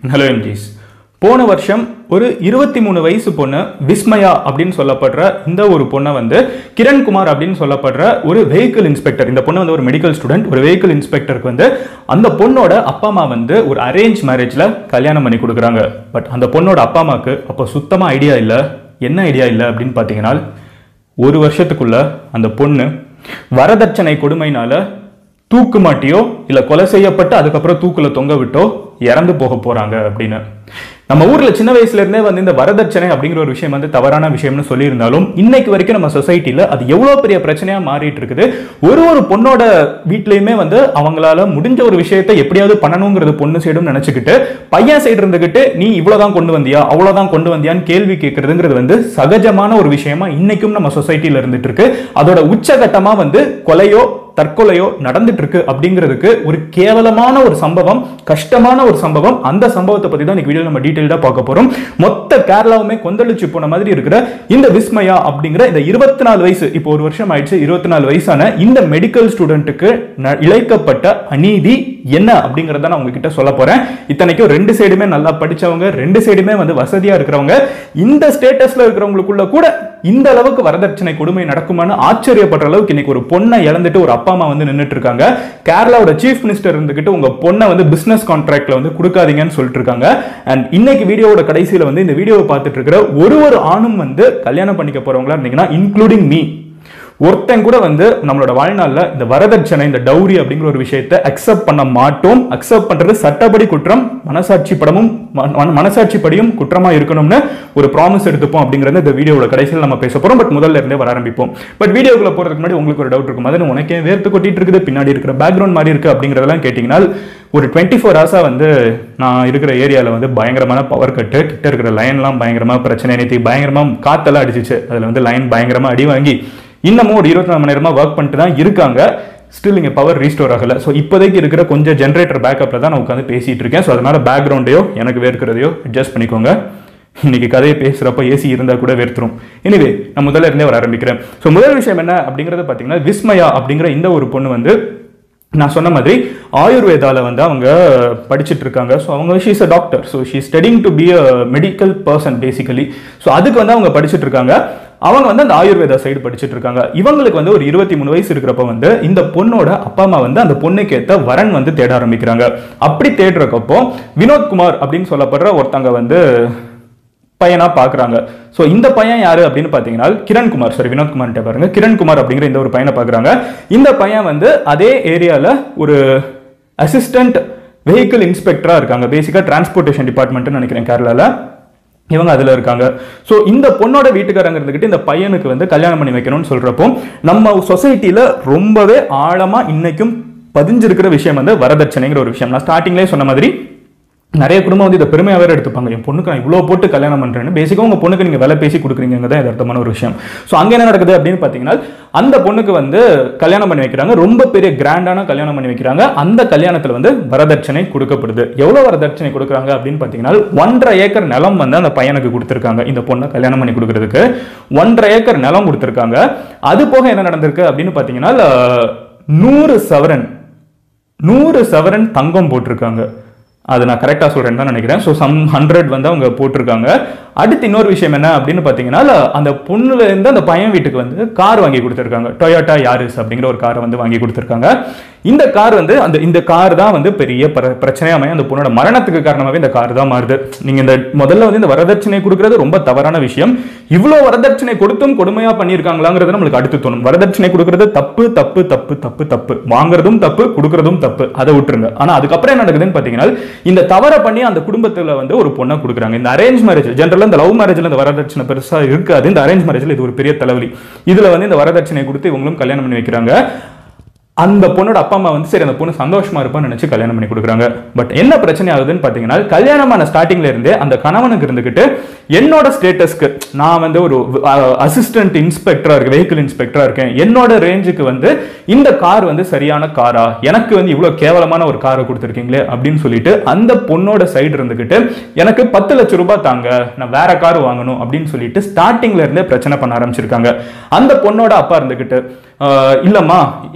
hello எம்ஜிஸ் போன வருஷம் ஒரு இருபத்தி மூணு வயசு பொண்ணு விஸ்மயா அப்படின்னு சொல்லப்படுற இந்த ஒரு பொண்ணை வந்து கிரண்குமார் அப்படின்னு சொல்லப்படுற ஒரு வெஹிக்கிள் இன்ஸ்பெக்டர் இந்த பொண்ணு வந்து ஒரு மெடிக்கல் ஸ்டூடெண்ட் ஒரு வெஹிக்கிள் இன்ஸ்பெக்டருக்கு வந்து அந்த பொண்ணோட அப்பா அம்மா வந்து ஒரு அரேஞ்ச் மேரேஜில் கல்யாணம் பண்ணி கொடுக்குறாங்க பட் அந்த பொண்ணோட அப்பா அம்மாவுக்கு அப்போ சுத்தமாக ஐடியா இல்லை என்ன ஐடியா இல்லை அப்படின்னு பார்த்தீங்கன்னா ஒரு வருஷத்துக்குள்ள அந்த பொண்ணு வரதட்சணை கொடுமைனால தூக்கு மாட்டியோ இல்ல கொலை செய்யப்பட்டு அதுக்கப்புறம் தூக்குல தொங்க விட்டோ இறந்து போக போறாங்க அப்படின்னு நம்ம ஊர்ல சின்ன வயசுல இருந்தே வந்து இந்த வரதட்சணை அப்படிங்கிற ஒரு விஷயம் வந்து தவறான விஷயம்னு சொல்லியிருந்தாலும் இன்னைக்கு வரைக்கும் நம்ம சொசைட்டில அது எவ்வளவு பெரிய பிரச்சனையா மாறிட்டு இருக்குது ஒரு ஒரு பொண்ணோட வீட்லயுமே வந்து அவங்களால முடிஞ்ச ஒரு விஷயத்தை எப்படியாவது பண்ணணுங்கிறது பொண்ணு சைடும் நினைச்சுக்கிட்டு பையன் சைடு இருந்துகிட்டு நீ இவ்வளவுதான் கொண்டு வந்தியா அவ்வளவுதான் கொண்டு வந்தியான்னு கேள்வி கேட்கறதுங்கிறது வந்து சகஜமான ஒரு விஷயமா இன்னைக்கும் நம்ம சொசைட்டில இருந்துட்டு இருக்கு அதோட உச்சகட்டமா வந்து கொலையோ தற்கொலையோ நடந்துட்டு இருக்கு அப்படிங்கிறதுக்கு ஒரு கேவலமான ஒரு சம்பவம் கஷ்டமான ஒரு சம்பவம் அந்த சம்பவத்தை பத்தி தான் இன்னைக்கு வீடியோ நம்ம டீடைல்டா பார்க்க போறோம் மொத்த கேரளாவுமே கொந்தளிச்சு போன மாதிரி இருக்கிற இந்த விஸ்மயா அப்படிங்கிற இந்த இருபத்தி நாலு வயசு இப்போ ஒரு வருஷம் ஆயிடுச்சு இருபத்தி நாலு வயசான இந்த மெடிக்கல் ஸ்டூடெண்ட்டுக்கு ந- இழைக்கப்பட்ட அநீதி என்ன அப்படிங்கறத நான் உங்ககிட்ட சொல்ல போறேன் இத்தனைக்கும் ரெண்டு சைடுமே நல்லா படிச்சவங்க ரெண்டு சைடுமே வந்து வசதியா இருக்கிறவங்க இந்த ஸ்டேட்டஸ்ல இருக்கிறவங்களுக்குள்ள கூட இந்த அளவுக்கு வரதட்சணை கொடுமை நடக்குமான்னு ஆச்சரியப்படுற அளவுக்கு இன்னைக்கு ஒரு பொண்ணை இழந்துட்டு ஒரு அப்பா அம்மா வந்து நின்னுட்டு இருக்காங்க கேரளாவோட சீஃப் மினிஸ்டர் இருந்துகிட்டு உங்க பொண்ணை வந்து பிசினஸ் கான்ட்ராக்ட்ல வந்து கொடுக்காதீங்கன்னு சொல்லிட்டு இருக்காங்க அண்ட் இன்னைக்கு வீடியோவோட கடைசியில வந்து இந்த வீடியோவை பார்த்துட்டு இருக்கிற ஒரு ஒரு ஆணும் வந்து கல்யாணம் பண்ணிக்க போறவங்களா இருந்தீங்கன்னா இன்க்ளூடிங் மீ ஒருத்தன் கூட வந்து நம்மளோட வாழ்நாள்ல இந்த வரதட்சணை இந்த டௌரி அப்படிங்கிற ஒரு விஷயத்தை அக்செப்ட் பண்ண மாட்டோம் அக்செப்ட் பண்றது சட்டப்படி குற்றம் மனசாட்சி படமும் மன- மனசாட்சி படியும் குற்றமா இருக்கணும்னு ஒரு ப்ராமிஸ் எடுத்துப்போம் அப்படிங்கறது இந்த வீடியோவோட கடைசியில் நம்ம பேச போறோம் பட் முதல்ல இருந்தே வர ஆரம்பிப்போம் பட் வீடியோக்குள்ள போறதுக்கு முன்னாடி உங்களுக்கு ஒரு டவுட் இருக்கும் அது உனக்கே வேர்த்து கொட்டிட்டு இருக்குது பின்னாடி இருக்கிற பேக்ரவுண்ட் மாதிரி இருக்கு அப்படிங்கறதெல்லாம் கேட்டீங்கன்னா ஒரு டுவெண்ட்டி ஃபோர் ஹவர்ஸா வந்து நான் இருக்கிற ஏரியால வந்து பயங்கரமான பவர் கட்டு கிட்ட இருக்கிற லைன்லாம் பயங்கரமா பிரச்சனை நேத்தி பயங்கரமா காத்தெல்லாம் அடிச்சிச்சு அதுல வந்து லைன் பயங்கரமா அடி வாங்கி இன்னமும் ஒரு இருபத்தி நாலு மணி நேரமா ஒர்க் பண்ணிட்டு தான் இருக்காங்க ஸ்டில் இங்கே பவர் ரீஸ்டோர் ஆகல ஸோ இப்போதைக்கு இருக்கிற கொஞ்சம் ஜென்ரேட்டர் பேக்கப்ல தான் நான் உட்காந்து பேசிட்டு இருக்கேன் ஸோ அதனால பேக்ரவுண்டையோ எனக்கு வேர்க்கிறதையோ அட்ஜஸ்ட் பண்ணிக்கோங்க இன்னைக்கு கதையை பேசுறப்ப ஏசி இருந்தா கூட வேர்த்துரும் எனிவே நான் முதல்ல இருந்தே வர ஆரம்பிக்கிறேன் ஸோ முதல் விஷயம் என்ன அப்படிங்கறத பார்த்தீங்கன்னா விஸ்மயா அப்படிங்கிற இந்த ஒரு பொண்ணு வந்து நான் சொன்ன மாதிரி ஆயுர்வேதால வந்து அவங்க படிச்சிட்டு இருக்காங்க ஸோ அவங்க she's a doctor so she studying to be a medical person basically so அதுக்கு வந்து அவங்க படிச்சிட்டு இருக்காங்க அவங்க வந்து அந்த ஆயுர்வேதா சைடு படிச்சிட்டு இருக்காங்க இவங்களுக்கு வந்து ஒரு இருபத்தி மூணு வயசு இருக்கிறப்ப வந்து இந்த பொண்ணோட அப்பா அம்மா வந்து அந்த பொண்ணுக்கு ஏத்த வரன் வந்து தேட ஆரம்பிக்கிறாங்க அப்படி தேடுறக்கப்போ வினோத்குமார் அப்படின்னு சொல்லப்படுற ஒருத்தங்க வந்து பையனா பாக்குறாங்க சோ இந்த பையன் யாரு அப்படின்னு பாத்தீங்கன்னா கிரண்குமார் சாரி வினோத்குமார் பாருங்க கிரண்குமார் அப்படிங்கிற இந்த ஒரு பையனை பாக்குறாங்க இந்த பையன் வந்து அதே ஏரியால ஒரு அசிஸ்டன்ட் வெஹிக்கிள் இன்ஸ்பெக்டரா இருக்காங்க பேசிக்கா டிரான்ஸ்போர்ட்டேஷன் டிபார்ட்மெண்ட்னு நினைக்கிறேன் கேரளால இவங்க அதுல இருக்காங்க சோ இந்த பொண்ணோட வீட்டுக்காரங்க இருந்துகிட்டு இந்த பையனுக்கு வந்து கல்யாணம் பண்ணி வைக்கணும்னு சொல்றப்போ நம்ம சொசைட்டில ரொம்பவே ஆழமா இன்னைக்கும் பதிஞ்சிருக்கிற விஷயம் வந்து வரதட்சணைங்கிற ஒரு விஷயம் நான் ஸ்டார்டிங்லேயே சொன்ன மாதிரி நிறைய குடும்பம் வந்து இதை பெருமையாக வேற எடுத்துப்பாங்க என் பொண்ணுக்கு நான் இவ்வளோ போட்டு கல்யாணம் பண்ணுறேன்னு பேசிக்காக உங்கள் பொண்ணுக்கு நீங்கள் விலை பேசி கொடுக்குறீங்க தான் அர்த்தமான ஒரு விஷயம் ஸோ அங்கே என்ன நடக்குது அப்படின்னு பார்த்தீங்கன்னா அந்த பொண்ணுக்கு வந்து கல்யாணம் பண்ணி வைக்கிறாங்க ரொம்ப பெரிய கிராண்டான கல்யாணம் பண்ணி வைக்கிறாங்க அந்த கல்யாணத்தில் வந்து வரதட்சணை கொடுக்கப்படுது எவ்வளோ வரதட்சணை கொடுக்குறாங்க அப்படின்னு பார்த்தீங்கன்னா ஒன்றரை ஏக்கர் நிலம் வந்து அந்த பையனுக்கு கொடுத்துருக்காங்க இந்த பொண்ணை கல்யாணம் பண்ணி கொடுக்கறதுக்கு ஒன்றரை ஏக்கர் நிலம் கொடுத்துருக்காங்க அது போக என்ன நடந்திருக்கு அப்படின்னு பார்த்தீங்கன்னா நூறு சவரன் நூறு சவரன் தங்கம் போட்டிருக்காங்க அது நான் கரெக்டாக சொல்கிறேன்னு தான் நினைக்கிறேன் ஸோ சம் ஹண்ட்ரட் வந்து அவங்க போட்டிருக்காங்க அடுத்து இன்னொரு விஷயம் என்ன அப்படின்னு பார்த்தீங்கன்னா அந்த பொண்ணுல இருந்து அந்த பையன் வீட்டுக்கு வந்து கார் வாங்கி கொடுத்துருக்காங்க டொயோட்டா யாரிஸ் அப்படிங்கிற ஒரு காரை வந்து வாங்கி கொடுத்துருக்காங்க இந்த கார் வந்து அந்த இந்த கார் தான் வந்து பெரிய பிர- பிரச்சனையா அமையும் அந்த பொண்ணோட மரணத்துக்கு காரணமாகவே இந்த கார் தான் மாறுது நீங்க இந்த முதல்ல வந்து இந்த வரதட்சணை கொடுக்கறது ரொம்ப தவறான விஷயம் இவ்வளோ வரதட்சணை கொடுத்தும் கொடுமையா பண்ணியிருக்காங்களாங்கிறது நம்மளுக்கு அடுத்து தோணும் வரதட்சணை கொடுக்கறது தப்பு தப்பு தப்பு தப்பு தப்பு வாங்குறதும் தப்பு கொடுக்கறதும் தப்பு அதை விட்டுருங்க ஆனா அதுக்கப்புறம் என்ன நடக்குதுன்னு பாத்தீங்கன்னா இந்த தவறை பண்ணி அந்த குடும்பத்துல வந்து ஒரு பொண்ணை கொடுக்குறாங்க இந்த அரேஞ்ச் மேரேஜ் ஜென்ரலா இந்த லவ் மேரேஜ்ல இந்த வரதட்சணை பெருசா இருக்காது இந்த அரேஞ்ச் மேரேஜ்ல இது ஒரு பெரிய தலைவலி இதுல வந்து இந்த வரதட்சணை கொடுத்து இவங்களும் கல்யாணம் பண்ணி வைக்கிறாங்க அந்த பொண்ணோட அப்பா அம்மா வந்து சரி அந்த பொண்ணு சந்தோஷமா இருப்பான்னு நினைச்சு கல்யாணம் பண்ணி கொடுக்குறாங்க பட் என்ன பிரச்சனை ஆகுதுன்னு பாத்தீங்கன்னா கல்யாணமான ஸ்டார்டிங்ல இருந்தே அந்த கணவனுக்கு இருந்துகிட்டு என்னோட ஸ்டேட்டஸ்க்கு நான் வந்து ஒரு அசிஸ்டன்ட் இன்ஸ்பெக்டரா இருக்கேன் வெஹிக்கிள் இன்ஸ்பெக்டரா இருக்கேன் என்னோட ரேஞ்சுக்கு வந்து இந்த கார் வந்து சரியான காரா எனக்கு வந்து இவ்வளவு கேவலமான ஒரு காரை கொடுத்துருக்கீங்களே அப்படின்னு சொல்லிட்டு அந்த பொண்ணோட சைடு இருந்துகிட்டு எனக்கு பத்து லட்சம் ரூபாய் தாங்க நான் வேற கார் வாங்கணும் அப்படின்னு சொல்லிட்டு ஸ்டார்டிங்ல இருந்தே பிரச்சனை பண்ண ஆரம்பிச்சிருக்காங்க அந்த பொண்ணோட அப்பா இருந்துகிட்டு "ஆஹ், இல்லம்மா எங்ககிட்ட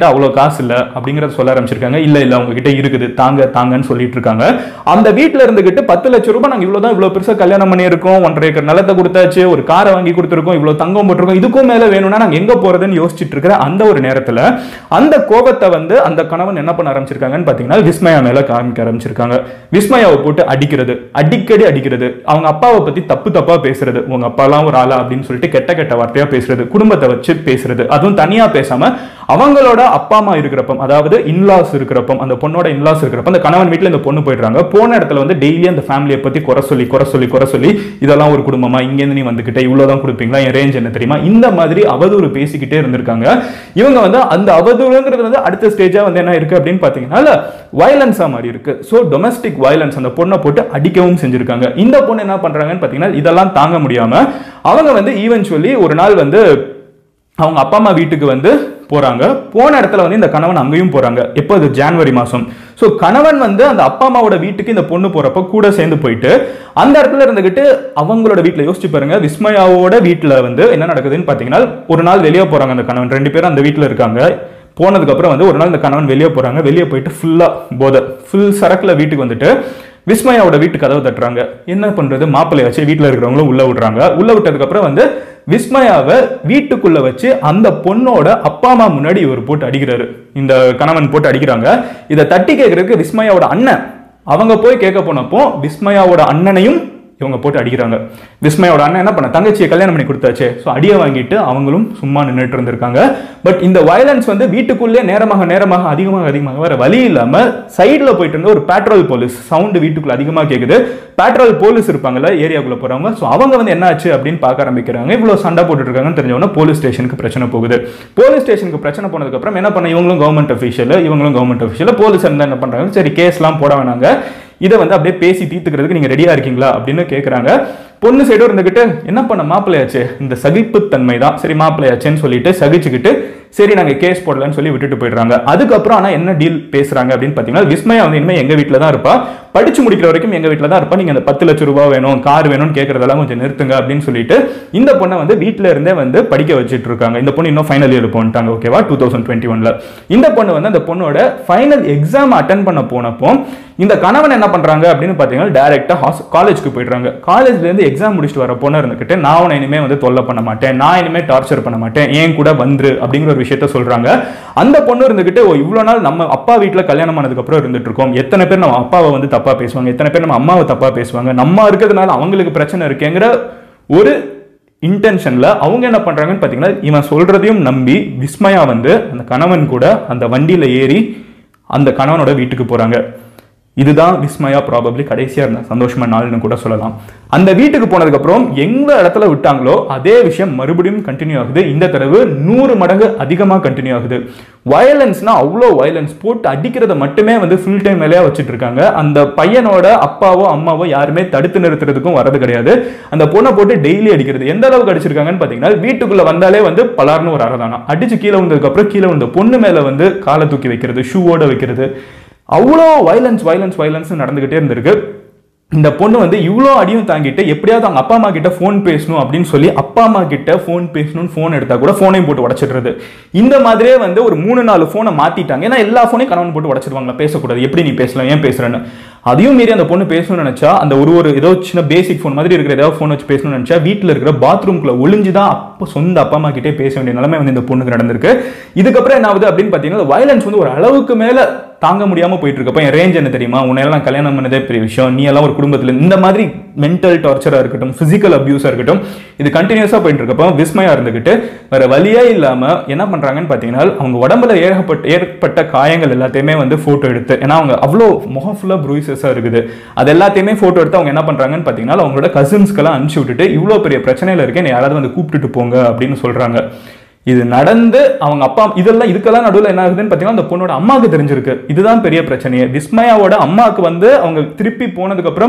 என்கிட்ட அவ்வளோ காசு இல்லை அப்படிங்கறத சொல்ல ஆரம்பிச்சிருக்காங்க இல்ல இல்ல அவங்க கிட்ட இருக்குது தாங்க தாங்கன்னு சொல்லிட்டு இருக்காங்க அந்த வீட்ல இருந்துகிட்டு பத்து லட்சம் ரூபாய் நாங்க இவ்வளவுதான் இவ்வளவு பெருசா கல்யாணம் பண்ணியிருக்கோம் ஒன்றரை ஏக்கர் நிலத்தை கொடுத்தாச்சு ஒரு காரை வாங்கி கொடுத்துருக்கோம் இவ்வளவு தங்கம் போட்டிருக்கோம் இதுக்கும் மேல வேணும்னா நாங்க எங்க போறதுன்னு யோசிச்சுட்டு இருக்கிற அந்த ஒரு நேரத்துல அந்த கோபத்தை வந்து அந்த கணவன் என்ன பண்ண ஆரம்பிச்சிருக்காங்கன்னு பாத்தீங்கன்னா விஸ்மயா மேல காமிக்க ஆரம்பிச்சிருக்காங்க விஸ்மயாவை போட்டு அடிக்கிறது அடிக்கடி அடிக்கிறது அவங்க அப்பாவை பத்தி தப்பு தப்பா பேசுறது உங்க அப்பாலாம் ஒரு ஆளா அப்படின்னு சொல்லிட்டு கெட்ட கெட்ட வார்த்தையா பேசுறது குடும்பத்தை வச்சு பேசுறது அதுவும் தனியா பேசாம அவங்களோட அப்பா அம்மா இருக்கிறப்ப அதாவது இன்லாஸ் இருக்கிறப்ப அந்த பொண்ணோட இன்லாஸ் இருக்கிறப்ப அந்த கணவன் வீட்டுல இந்த பொண்ணு போயிடுறாங்க போன இடத்துல வந்து டெய்லி அந்த ஃபேமிலியை பத்தி குறை சொல்லி குறை சொல்லி குறை சொல்லி இதெல்லாம் ஒரு குடும்பமா இங்கேருந்து நீ வந்துகிட்ட இவ்வளவுதான் கொடுப்பீங்களா என் ரேஞ்ச் என்ன தெரியுமா இந்த மாதிரி அவதூறு பேசிக்கிட்டே இருந்திருக்காங்க இவங்க வந்து அந்த அவதூறுங்கிறது வந்து அடுத்த ஸ்டேஜா வந்து என்ன இருக்கு அப்படின்னு பாத்தீங்கன்னா வயலன்ஸா மாறி இருக்கு ஸோ டொமஸ்டிக் வயலன்ஸ் அந்த பொண்ணை போட்டு அடிக்கவும் செஞ்சிருக்காங்க இந்த பொண்ணு என்ன பண்றாங்கன்னு பாத்தீங்கன்னா இதெல்லாம் தாங்க முடியாம அவங்க வந்து ஈவென்ச்சுவலி ஒரு நாள் வந்து அவங்க அப்பா அம்மா வீட்டுக்கு வந்து போறாங்க போன இடத்துல வந்து இந்த கணவன் அங்கேயும் போறாங்க எப்போ இது ஜான்வரி மாசம் ஸோ கணவன் வந்து அந்த அப்பா அம்மாவோட வீட்டுக்கு இந்த பொண்ணு போறப்ப கூட சேர்ந்து போயிட்டு அந்த இடத்துல இருந்துகிட்டு அவங்களோட வீட்டில் யோசிச்சு பாருங்க விஸ்மயாவோட வீட்டில் வந்து என்ன நடக்குதுன்னு பார்த்தீங்கன்னா ஒரு நாள் வெளியே போறாங்க அந்த கணவன் ரெண்டு பேரும் அந்த வீட்டில் இருக்காங்க போனதுக்கு அப்புறம் வந்து ஒரு நாள் இந்த கணவன் வெளியே போறாங்க வெளியே போயிட்டு ஃபுல்லா போதை ஃபுல் சரக்குல வீட்டுக்கு வந்துட்டு விஸ்மயாவோட வீட்டு கதவு தட்டுறாங்க என்ன பண்றது மாப்பிள்ளை வச்சு வீட்டில் இருக்கிறவங்களும் உள்ள விடுறாங்க உள்ள விட்டதுக்கு அப்புறம் வந்து விஸ்மயாவை வீட்டுக்குள்ள வச்சு அந்த பொண்ணோட அப்பா அம்மா முன்னாடி இவர் போட்டு அடிக்கிறாரு இந்த கணவன் போட்டு அடிக்கிறாங்க இதை தட்டி கேட்கறதுக்கு விஸ்மயாவோட அண்ணன் அவங்க போய் கேட்க போனப்போ விஸ்மயாவோட அண்ணனையும் இவங்க போட்டு அடிக்கிறாங்க விஸ்மயோட அண்ணன் என்ன பண்ண தங்கச்சியை கல்யாணம் பண்ணி கொடுத்தாச்சு ஸோ அடியை வாங்கிட்டு அவங்களும் சும்மா நின்றுட்டு இருந்திருக்காங்க பட் இந்த வயலன்ஸ் வந்து வீட்டுக்குள்ளே நேரமாக நேரமாக அதிகமாக அதிகமாக வேற வழி இல்லாம சைடில் போயிட்டு இருந்த ஒரு பேட்ரோல் போலீஸ் சவுண்டு வீட்டுக்குள்ள அதிகமாக கேட்குது பேட்ரோல் போலீஸ் இருப்பாங்கல்ல ஏரியாக்குள்ள போறவங்க ஸோ அவங்க வந்து என்ன ஆச்சு அப்படின்னு பார்க்க ஆரம்பிக்கிறாங்க இவ்வளோ சண்டை போட்டுட்டு இருக்காங்கன்னு தெரிஞ்சவொன்னே போலீஸ் ஸ்டேஷனுக்கு பிரச்சனை போகுது போலீஸ் ஸ்டேஷனுக்கு பிரச்சனை போனதுக்கு அப்புறம் என்ன பண்ண இவங்களும் கவர்மெண்ட் அஃபீஷியல் இவங்களும் கவர்மெண்ட் அஃபீஷியல் போலீஸ் இருந்தா என்ன பண்றாங்க சரி கேஸ்லாம் போட வேணாங்க இதை வந்து அப்படியே பேசி தீர்த்துக்கிறதுக்கு நீங்க ரெடியா இருக்கீங்களா அப்படின்னு கேட்குறாங்க பொண்ணு சைடும் இருந்துகிட்டு என்ன பண்ண மாப்பிள்ளையாச்சு இந்த சகிப்புத்தன்மை தான் சரி மாப்பிள்ளையாச்சேன்னு சொல்லிட்டு சகிச்சுக்கிட்டு சரி நாங்க கேஸ் போடலன்னு சொல்லி விட்டுட்டு போயிடுறாங்க அதுக்கப்புறம் ஆனா என்ன டீல் பேசுறாங்க அப்படின்னு பாத்தீங்கன்னா விஸ்மயா வந்து இனிமே எங்க வீட்டில் தான் இருப்பா படிச்சு முடிக்கிற வரைக்கும் எங்க வீட்டில் தான் இருப்பா நீங்க அந்த பத்து லட்சம் ரூபாய் வேணும் கார் வேணும்னு கேட்கறதெல்லாம் கொஞ்சம் நிறுத்துங்க அப்படின்னு சொல்லிட்டு இந்த பொண்ணை வந்து வீட்டில இருந்தே வந்து படிக்க வச்சுட்டு இருக்காங்க இந்த பொண்ணு இன்னும் ஃபைனல் இயர் போன்ட்டாங்க ஓகேவா டூ தௌசண்ட் டுவெண்ட்டி ஒன்ல இந்த பொண்ணு வந்து அந்த பொண்ணோட ஃபைனல் எக்ஸாம் அட்டன் பண்ண போனப்போ இந்த கணவன் என்ன பண்றாங்க அப்படின்னு பாத்தீங்கன்னா டைரக்டா காலேஜ்க்கு போயிடுறாங்க காலேஜ்ல இருந்து எக்ஸாம் முடிச்சுட்டு வர பொண்ணு இருந்துகிட்டு நான் உன்னை இனிமே வந்து தொல்லை பண்ண மாட்டேன் நான் இனிமே டார்ச்சர் பண்ண மாட்டேன் ஏன் கூட வந்துரு அப்படிங்கிற ஒரு விஷயத்த சொல்றாங்க அந்த பொண்ணு இருந்துகிட்டு ஓ இவ்வளவு நாள் நம்ம அப்பா வீட்டுல கல்யாணம் ஆனதுக்கு அப்புறம் இருந்துட்டு இருக்கோம் எத்தனை பேர் நம்ம அப்பாவை வந்து தப்பா பேசுவாங்க எத்தனை பேர் நம்ம அம்மாவை தப்பா பேசுவாங்க நம்ம இருக்கிறதுனால அவங்களுக்கு பிரச்சனை இருக்கேங்கிற ஒரு இன்டென்ஷன்ல அவங்க என்ன பண்றாங்கன்னு பாத்தீங்கன்னா இவன் சொல்றதையும் நம்பி விஸ்மயா வந்து அந்த கணவன் கூட அந்த வண்டியில ஏறி அந்த கணவனோட வீட்டுக்கு போறாங்க இதுதான் விஸ்மயா ப்ராபப்ளி கடைசியா இருந்த சந்தோஷமா நாள்னு கூட சொல்லலாம் அந்த வீட்டுக்கு போனதுக்கு அப்புறம் எங்க இடத்துல விட்டாங்களோ அதே விஷயம் மறுபடியும் கண்டினியூ ஆகுது இந்த தடவை நூறு மடங்கு அதிகமா கண்டினியூ ஆகுது வயலன்ஸ்னா அவ்வளோ வயலன்ஸ் போட்டு அடிக்கிறத மட்டுமே வந்து ஃபுல் டைம் வேலையா வச்சுட்டு இருக்காங்க அந்த பையனோட அப்பாவோ அம்மாவோ யாருமே தடுத்து நிறுத்துறதுக்கும் வரது கிடையாது அந்த பொண்ணை போட்டு டெய்லி அடிக்கிறது எந்த அளவுக்கு அடிச்சிருக்காங்கன்னு பாத்தீங்கன்னா வீட்டுக்குள்ள வந்தாலே வந்து பலார்னு ஒரு அரதானா அடிச்சு கீழே வந்ததுக்கு அப்புறம் கீழே வந்த பொண்ணு மேல வந்து காலை தூக்கி வைக்கிறது ஷூவோட வைக்கிறது அவ்வளோ வயலன்ஸ் வயலன்ஸ் வயலன்ஸ் நடந்துகிட்டே இருந்திருக்கு இந்த பொண்ணு வந்து இவ்வளோ அடியும் தாங்கிட்டு எப்படியாவது அவங்க அப்பா அம்மா கிட்ட ஃபோன் பேசணும் அப்படின்னு சொல்லி அப்பா அம்மா கிட்ட ஃபோன் பேசணும்னு ஃபோன் எடுத்தா கூட ஃபோனையும் போட்டு உடச்சிடுறது இந்த மாதிரியே வந்து ஒரு மூணு நாலு ஃபோனை மாத்திட்டாங்க ஏன்னா எல்லா ஃபோனையும் கணவன் போட்டு உடச்சிடுவாங்களா பேசக்கூடாது எப்படி நீ பேசலாம் ஏன் பேசுறேன்னு அதையும் மீறி அந்த பொண்ணு பேசணும்னு நினைச்சா அந்த ஒரு ஒரு ஏதோ சின்ன பேசிக் ஃபோன் மாதிரி இருக்கிற ஏதாவது ஃபோன் வச்சு பேசணும்னு நினைச்சா வீட்டில் இருக்கிற பாத்ரூம்குள்ள ஒளிஞ்சு தான் அப்போ சொந்த அப்பா அம்மா கிட்டே பேச வேண்டிய நிலைமை வந்து இந்த பொண்ணுக்கு நடந்திருக்கு இதுக்கப்புறம் என்ன ஆகுது அப்படின்னு பார்த்தீங்கன்னா வயலன்ஸ் வந்து ஒரு அளவுக்கு மேல தாங்க முடியாம போயிட்டு இருக்கப்ப என் ரேஞ்ச் என்ன தெரியுமா உன்னையெல்லாம் நான் கல்யாணம் பண்ணதே பெரிய விஷயம் நீ எல்லாம் ஒரு குடும்பத்துல இந்த மாதிரி மென்டல் டார்ச்சரா இருக்கட்டும் பிசிக்கல் அபியூஸா இருக்கட்டும் இது கண்டினியூஸா போயிட்டு இருக்கப்போ விஸ்மயா இருந்துகிட்டு வேற வழியே இல்லாம என்ன பண்றாங்கன்னு பாத்தீங்கன்னா அவங்க உடம்புல ஏகப்பட்ட ஏற்பட்ட காயங்கள் எல்லாத்தையுமே வந்து போட்டோ எடுத்து ஏன்னா அவங்க அவ்வளோ முகம் ஃபுல்லா ப்ரூசஸா இருக்குது அது எல்லாத்தையுமே போட்டோ எடுத்து அவங்க என்ன பண்றாங்கன்னு பாத்தீங்கன்னா அவங்களோட கசின்ஸ்க்கெல்லாம் அனுப்பிச்சு விட்டுட்டு இவ்வளோ பெரிய பிரச்சனையில இருக்கேன் என்னை யாராவது வந்து கூப்பிட்டுட்டு போங்க அப்படின்னு சொல்றாங்க இது நடந்து அவங்க அப்பா இதெல்லாம் இதுக்கெல்லாம் நடுவில் என்ன ஆகுதுன்னு பார்த்தீங்கன்னா அந்த பொண்ணோட அம்மாவுக்கு தெரிஞ்சிருக்கு இதுதான் பெரிய பிரச்சனையே விஸ்மயாவோட அம்மாவுக்கு வந்து அவங்க திருப்பி போனதுக்கு அப்புறம்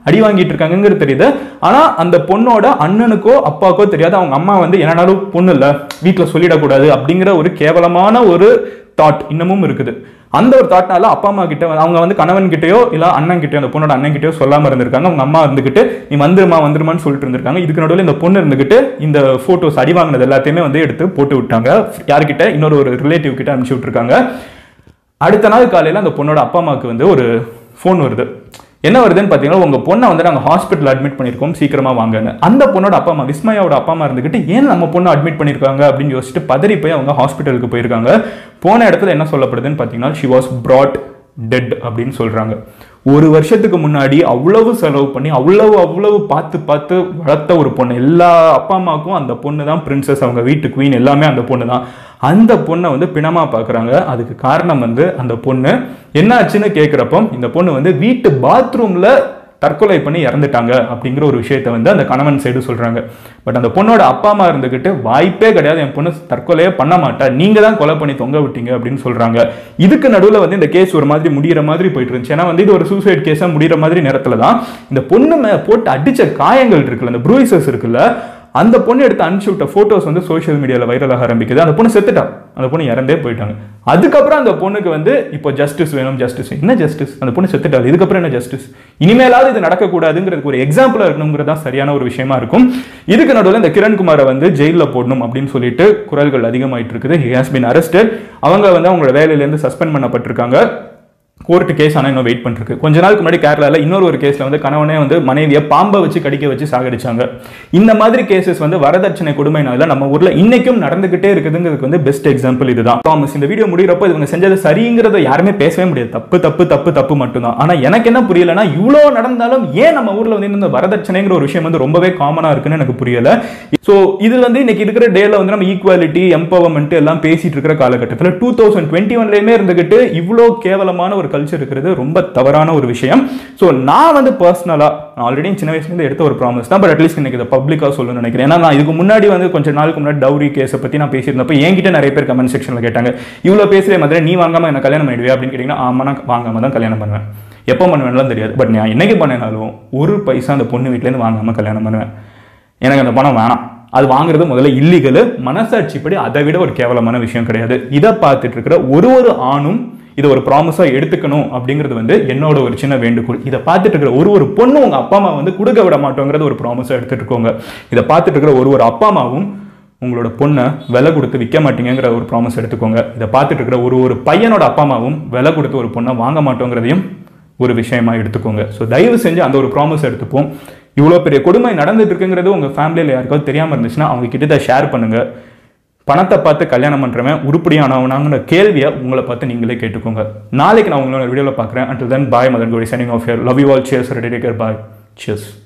அடி வாங்கிட்டு இருக்காங்கிறது தெரியுது ஆனா அந்த பொண்ணோட அண்ணனுக்கோ அப்பாக்கோ தெரியாது அவங்க அம்மா வந்து என்னன்னாலும் பொண்ணு இல்ல வீட்டுல சொல்லிடக்கூடாது அப்படிங்கிற ஒரு கேவலமான ஒரு தாட் இன்னமும் இருக்குது அந்த ஒரு தாட்னால அப்பா அம்மா கிட்ட வந்து- அவங்க வந்து கணவன் கிட்டயோ இல்ல அண்ணன் கிட்டயோ அந்த பொண்ணோட அண்ணன் கிட்டயோ சொல்லாம இருந்திருக்காங்க அவங்க அம்மா இருந்துகிட்டு நீ வந்துருமா வந்துருமான்னு சொல்லிட்டு இருந்திருக்காங்க இதுக்கு நடுவில் இந்த பொண்ணு இருந்துகிட்டு இந்த போட்டோஸ் அடி வாங்கினது எல்லாத்தையுமே வந்து எடுத்து போட்டு விட்டாங்க யார்கிட்ட இன்னொரு ஒரு ரிலேட்டிவ் கிட்ட அனுப்பிச்சு விட்டுருக்காங்க அடுத்த நாள் காலையில் அந்த பொண்ணோட அப்பா அம்மாவுக்கு வந்து ஒரு ஃபோன் வருது என்ன வருதுன்னு பார்த்தீங்கன்னா உங்கள் பொண்ணை வந்து நாங்கள் ஹாஸ்பிட்டல் அட்மிட் பண்ணியிருக்கோம் சீக்கிரமா வாங்கன்னு அந்த பொண்ணோட அப்பா அம்மா விஸ்மயாவோட அப்பா அம்மா இருந்துக்கிட்டு ஏன் நம்ம பொண்ணை அட்மிட் பண்ணியிருக்காங்க அப்படின்னு யோசிச்சுட்டு பதறி போய் அவங்க ஹாஸ்பிட்டலுக்கு போயிருக்காங்க போன இடத்துல என்ன சொல்லப்படுதுன்னு பார்த்தீங்கன்னா ஷி வாஸ் brought டெட் அப்படின்னு சொல்றாங்க ஒரு வருஷத்துக்கு முன்னாடி அவ்வளவு செலவு பண்ணி அவ்வளவு அவ்வளவு பார்த்து பார்த்து வளர்த்த ஒரு பொண்ணு எல்லா அப்பா அம்மாவுக்கும் அந்த பொண்ணு தான் பிரின்சஸ் அவங்க வீட்டு குவீன் எல்லாமே அந்த பொண்ணு தான் அந்த பொண்ணை வந்து பிணமா பார்க்குறாங்க அதுக்கு காரணம் வந்து அந்த பொண்ணு என்ன ஆச்சுன்னு கேட்குறப்போ இந்த பொண்ணு வந்து வீட்டு பாத்ரூம்ல தற்கொலை பண்ணி இறந்துட்டாங்க அப்படிங்கிற ஒரு விஷயத்தை வந்து அந்த கணவன் சைடு சொல்றாங்க பட் அந்த பொண்ணோட அப்பா அம்மா இருந்துகிட்டு வாய்ப்பே கிடையாது என் பொண்ணு தற்கொலையே பண்ண மாட்டா நீங்க தான் கொலை பண்ணி தொங்க விட்டீங்க அப்படின்னு சொல்றாங்க இதுக்கு நடுவில் வந்து இந்த கேஸ் ஒரு மாதிரி முடியிற மாதிரி போயிட்டு இருந்துச்சு ஏன்னா வந்து இது ஒரு சூசைட் கேஸா முடியிற மாதிரி நேரத்துல தான் இந்த பொண்ணு மே போட்டு அடிச்ச காயங்கள் இருக்குல்ல அந்த ப்ரூசஸ் இருக்குல்ல அந்த பொண்ணு எடுத்து அனுப்பிச்சு விட்ட போட்டோஸ் வந்து சோஷியல் மீடியாவில் வைரலாக ஆரம்பிக்குது அந்த பொண்ணு செத்துட்டா அந்த பொண்ணு இறந்தே போயிட்டாங்க அதுக்கப்புறம் அந்த பொண்ணுக்கு வந்து இப்போ ஜஸ்டிஸ் வேணும் ஜஸ்டிஸ் என்ன ஜஸ்டிஸ் அந்த பொண்ணு செத்துட்டாள் இதுக்கப்புறம் என்ன ஜஸ்டிஸ் இனிமேலாவது இது நடக்கக்கூடாதுங்கிறதுக்கு ஒரு எக்ஸாம்பிளா இருக்கணுங்கிறது தான் சரியான ஒரு விஷயமா இருக்கும் இதுக்கு நடுவில் இந்த கிரண்குமாரை வந்து ஜெயிலில் போடணும் அப்படின்னு சொல்லிட்டு குரல்கள் அதிகமாயிட்டு இருக்குது ஹி ஹாஸ் பின் அரஸ்டட் அவங்க வந்து அவங்களோட வேலையிலேருந்து சஸ்பெண்ட் பண்ணப்பட்டிருக்காங்க கோர்ட்டு கேஸ் ஆனால் இன்னும் வெயிட் பண்ணிருக்கு கொஞ்ச நாளுக்கு முன்னாடி கேரளாவில் இன்னொரு ஒரு கேஸில் வந்து கணவனே வந்து மனைவியை பாம்பை வச்சு கடிக்க வச்சு சாகடிச்சாங்க இந்த மாதிரி கேசஸ் வந்து வரதட்சணை கொடுமைனால நம்ம ஊர்ல இன்னைக்கும் நடந்துகிட்டே இருக்குதுங்கிறதுக்கு வந்து பெஸ்ட் எக்ஸாம்பிள் இதுதான் தாமஸ் இந்த வீடியோ முடிகிறப்போ இவங்க செஞ்சது சரிங்கிறத யாருமே பேசவே முடியாது தப்பு தப்பு தப்பு தப்பு மட்டும்தான் ஆனா எனக்கு என்ன புரியலன்னா இவ்வளோ நடந்தாலும் ஏன் நம்ம ஊர்ல வந்து இந்த வரதட்சணைங்கிற ஒரு விஷயம் வந்து ரொம்பவே காமனா இருக்குன்னு எனக்கு புரியல ஸோ இது வந்து இன்னைக்கு இருக்கிற டேல வந்து நம்ம ஈக்குவாலிட்டி எம்பவர்மெண்ட் எல்லாம் பேசிட்டு இருக்கிற காலகட்டத்தில் டூ தௌசண்ட் டுவெண்ட்டி ஒன்லேயுமே இருந்துகிட்டு இவ்வளோ கேவலமான ஒரு கல்ச்சர் இருக்கிறது ரொம்ப தவறான ஒரு விஷயம் ஸோ நான் வந்து பர்சனலாக ஆல்ரெடி சின்ன வயசுலேருந்து எடுத்த ஒரு ப்ராமிஸ் தான் பட் அட்லீஸ்ட் இன்னைக்கு இதை பப்ளிக்காக சொல்லணும்னு நினைக்கிறேன் ஏன்னா நான் இதுக்கு முன்னாடி வந்து கொஞ்சம் நாளுக்கு முன்னாடி டவுரி கேஸை பற்றி நான் பேசியிருந்தப்போ என்கிட்ட நிறைய பேர் கமெண்ட் செக்ஷனில் கேட்டாங்க இவ்வளோ பேசுகிற மாதிரி நீ வாங்காம என்ன கல்யாணம் பண்ணிடுவே அப்படின்னு கேட்டிங்கன்னா ஆமா நான் வாங்காம தான் கல்யாணம் பண்ணுவேன் எப்போ பண்ணுவேன்லாம் தெரியாது பட் நான் என்னைக்கு பண்ணினாலும் ஒரு பைசா அந்த பொண்ணு வீட்டிலேருந்து வாங்காம கல்யாணம் பண்ணுவேன் எனக்கு அந்த பணம் வேணாம் அது வாங்குறது முதல்ல இல்லீகல் மனசாட்சிப்படி அதை விட ஒரு கேவலமான விஷயம் கிடையாது இதை பார்த்துட்டு இருக்கிற ஒரு ஒரு ஆணும் இதை ஒரு ப்ராமிஸாக எடுத்துக்கணும் அப்படிங்கிறது வந்து என்னோட ஒரு சின்ன வேண்டுகோள் இதை பார்த்துட்டு இருக்கிற ஒரு ஒரு பொண்ணு உங்க அப்பா அம்மா வந்து கொடுக்க விட மாட்டோங்கிறது ஒரு ப்ராமிஸாக எடுத்துட்டு இருக்கோங்க இதை பார்த்துட்டு இருக்கிற ஒரு ஒரு அப்பா அம்மாவும் உங்களோட பொண்ணை விலை கொடுத்து விற்க மாட்டீங்கிற ஒரு ப்ராமிஸ் எடுத்துக்கோங்க இதை பார்த்துட்டு இருக்கிற ஒரு ஒரு பையனோட அப்பா அம்மாவும் விலை கொடுத்து ஒரு பொண்ணை வாங்க மாட்டோங்கிறதையும் ஒரு விஷயமா எடுத்துக்கோங்க ஸோ தயவு செஞ்சு அந்த ஒரு ப்ராமிஸ் எடுத்துப்போம் இவ்வளோ பெரிய கொடுமை நடந்துட்டு இருக்குங்கிறது உங்கள் ஃபேமிலியில் யாருக்காவது தெரியாமல் இருந்துச்சுன்னா அவங்க கிட்ட இதை ஷேர் பண்ணுங்க பணத்தை பார்த்து கல்யாணம் பண்ணுறவன் உருப்படியானவனாங்கிற கேள்வியை உங்களை பார்த்து நீங்களே கேட்டுக்கோங்க நாளைக்கு நான் உங்களோட வீடியோவில் பார்க்குறேன் அண்டில் தென் பாய் மதன் கோடி signing off your love you all cheers ready take care bye chairs